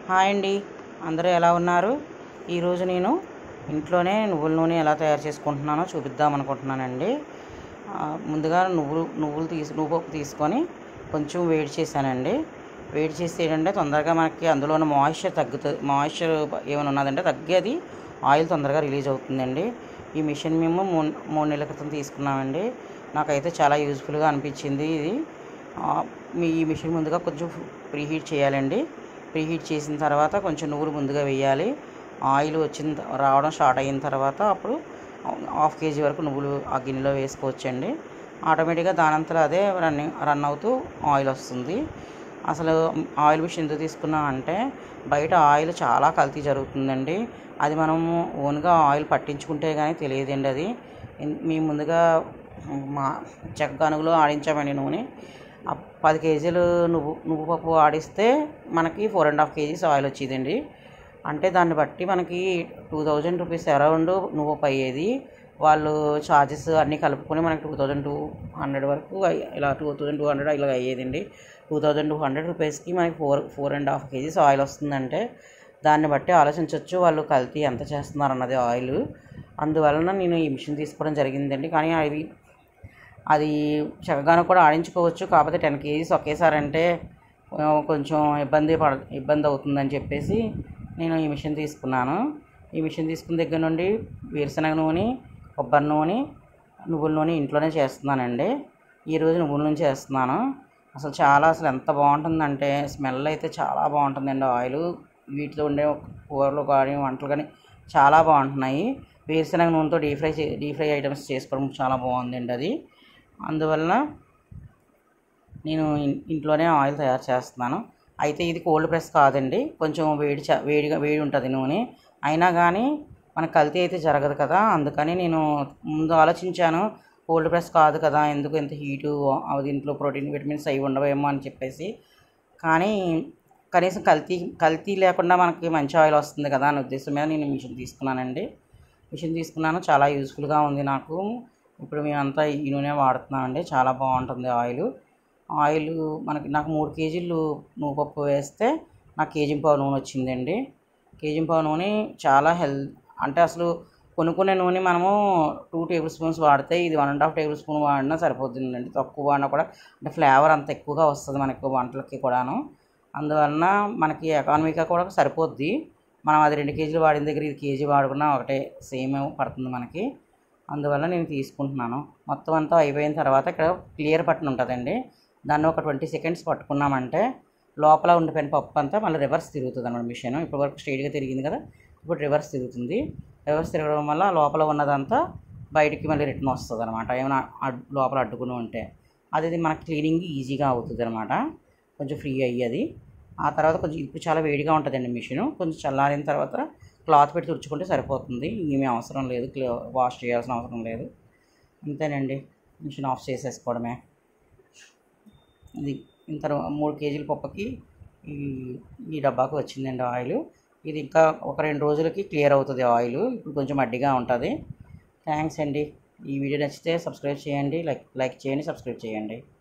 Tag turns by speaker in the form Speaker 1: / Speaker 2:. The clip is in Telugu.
Speaker 1: హాయ్ అండి అందరూ ఎలా ఉన్నారు ఈరోజు నేను ఇంట్లోనే నువ్వుల నూనె ఎలా తయారు చేసుకుంటున్నానో చూపిద్దాం అనుకుంటున్నానండి ఆ, ముందుగా నువ్వులు నువ్వులు తీసి నువ్వు పప్పు తీసుకొని కొంచెం వేడి చేశానండి వేడి చేసి ఏంటంటే తొందరగా మనకి అందులో ఉన్న మాయిశ్చర్ తగ్గుతుంది మాయిశ్చర్ ఏమైనా ఉన్నదంటే తగ్గేది ఆయిల్ తొందరగా రిలీజ్ అవుతుందండి ఈ మిషన్ మేము మూడు మూడు నెలల క్రితం తీసుకున్నామండి నాకైతే చాలా యూజ్ఫుల్గా అనిపించింది ఇది ఆ, మీ ఈ మిషన్ ముందుగా కొంచెం ప్రీ హీట్ చేయాలండి ప్రీ హీట్ చేసిన తర్వాత కొంచెం నువ్వులు ముందుగా వేయాలి ఆయిల్ వచ్చిన త- రావడం స్టార్ట్ అయిన తర్వాత అప్పుడు హాఫ్ కేజీ వరకు నువ్వులు ఆ గిన్నెలో వేసుకోవచ్చండి ఆటోమేటిక్గా దానంతలో అదే రన్నింగ్ రన్ అవుతూ ఆయిల్ వస్తుంది అసలు ఆయిల్ మిషన్ ఎందుకు తీసుకున్నాం అంటే బయట ఆయిల్ చాలా కల్తీ జరుగుతుందండి అది మనము ఓన్గా ఆయిల్ పట్టించుకుంటే కానీ తెలియదండి అది ఇన్- మేము ముందుగా మా చెక్క గనుగులో ఆడించామండి నూనె ఆ పది కేజీలు నువ్వు నువ్వు పప్పు ఆడిస్తే మనకి four and half KGs oil వచ్చేదండి అంటే దాన్ని బట్టి మనకి టూ థౌజండ్ రూపీస్ అరౌండ్ నువ్వు పప్పు అయ్యేది వాళ్ళు ఛార్జెస్ అన్నీ కలుపుకొని మనకి టూ థౌజండ్ టూ హండ్రెడ్ వరకు అయ్యి- ఇలా టూ థౌజండ్ టూ హండ్రెడ్ ఇలా అయ్యేదండి టూ థౌజండ్ టూ హండ్రెడ్ రూపీస్కి మనకి four four and half KGs oil వస్తుందంటే దాన్ని బట్టి ఆలోచించవచ్చు వాళ్ళు కల్తీ ఎంత చేస్తున్నారు అన్నది ఆయిల్ అందువలన నేను ఈ మిషన్ తీసుకోవడం జరిగిందండి కానీ అవి అది చక్కగాను కూడా ఆడించుకోవచ్చు కాకపోతే టెన్ కేజీస్ ఒకేసారి అంటే ఆ, కొంచెం ఇబ్బంది పడ ఇబ్బంది అవుతుందని చెప్పేసి నేను ఈ మిషన్ తీసుకున్నాను ఈ మిషన్ తీసుకున్న దగ్గర నుండి వేరుశనగ నూనె కొబ్బరి నూనె నువ్వుల నూనె ఇంట్లోనే చేస్తున్నానండి ఈరోజు నువ్వుల నూనె చేస్తున్నాను అసలు చాలా అసలు ఎంత బాగుంటుందంటే స్మెల్ అయితే చాలా బాగుంటుందండి ఆయిల్ వీటితో ఉండే కూరలు కానీ వంటలు కానీ చాలా బాగుంటున్నాయి వేరుశనగ నూనెతో డీప్ ఫ్రై చే డీప్ ఫ్రై ఐటమ్స్ చేసుకోవడం చాలా బాగుందండి అది అందువలన నేను ఇన్- ఇంట్లోనే ఆయిల్ తయారు చేస్తున్నాను అయితే ఇది కోల్డ్ ప్రెస్ కాదండి కొంచెం వేడి చ- వేడిగా వేడి ఉంటుంది నూనె అయినా కానీ మనకు కల్తీ అయితే జరగదు కదా అందుకని నేను ముందు ఆలోచించాను కోల్డ్ ప్రెస్ కాదు కదా ఎందుకు ఇంత హీటు అవి దీంట్లో ప్రోటీన్ విటమిన్స్ అవి ఉండవేమో అని చెప్పేసి కానీ కనీసం కల్తీ కల్తీ లేకుండా మనకి మంచి ఆయిల్ వస్తుంది కదా అనే ఉద్దేశం మీద నేను మిషన్ తీసుకున్నానండి మిషన్ తీసుకున్నాను చాలా యూస్ఫుల్గా ఉంది నాకు ఇప్పుడు మేమంతా ఈ నూనె వాడుతున్నామండి చాలా బాగుంటుంది ఆయిల్ ఆయిల్ మనకి నాకు మూడు కేజీలు నువ్వుపప్పు వేస్తే నాకు కేజీ పావు నూనె వచ్చిందండి కేజీ పావు నూనె చాలా హెల్త్ అంటే అసలు కొనుక్కునే నూనె మనము టూ టేబుల్ స్పూన్స్ వాడితే ఇది one and half tablespoon వాడినా సరిపోతుందండి తక్కువ వాడినా కూడా అంటే ఫ్లేవర్ అంత ఎక్కువగా వస్తుంది మనకి వంటలకి కూడాను అందువలన మనకి ఎకానమీగా కూడా సరిపోద్ది మనం అది రెండు కేజీలు వాడిన దగ్గర ఇది కేజీ వాడుకున్నా ఒకటే సేమ్ పడుతుంది మనకి అందువల్ల నేను తీసుకుంటున్నాను మొత్తం అంతా అయిపోయిన తర్వాత ఇక్కడ క్లియర్ బటన్ ఉంటుందండి దాన్ని ఒక ట్వంటీ సెకండ్స్ పట్టుకున్నామంటే లోపల ఉండిపోయిన పప్పు అంతా మళ్ళీ రివర్స్ తిరుగుతుంది అన్నమాట మిషన్ ఇప్పటి వరకు స్ట్రైట్గా తిరిగింది కదా ఇప్పుడు రివర్స్ తిరుగుతుంది రివర్స్ తిరగడం వల్ల లోపల ఉన్నదంతా బయటికి మళ్ళీ రిటర్న్ వస్తుంది అనమాట ఏమైనా అడ్- లోపల అడ్డుకుని ఉంటే అది ఇది మనకి క్లీనింగ్ ఈజీగా అవుతుంది అనమాట కొంచెం ఫ్రీ అయ్యేది ఆ తర్వాత కొంచెం ఇప్పుడు చాలా వేడిగా ఉంటుందండి మిషన్ కొంచెం చల్లారిన తర్వాత క్లాత్ పెట్టి తుడుచుకుంటే సరిపోతుంది ఏమీ అవసరం లేదు క్లో- వాష్ చేయాల్సిన అవసరం లేదు అంతేనండి మిషన్ ఆఫ్ చేసేసుకోవడమే ఇది ఇంత మూడు కేజీల పప్పుకి ఈ ఈ డబ్బాకి వచ్చిందండి ఆయిల్ ఇది ఇంకా ఒక రెండు రోజులకి క్లియర్ అవుతుంది ఆయిల్ ఇప్పుడు కొంచెం అడ్డిగా ఉంటుంది థ్యాంక్స్ అండి ఈ వీడియో నచ్చితే సబ్స్క్రైబ్ చేయండి లైక్ లైక్ చేయండి సబ్స్క్రైబ్ చేయండి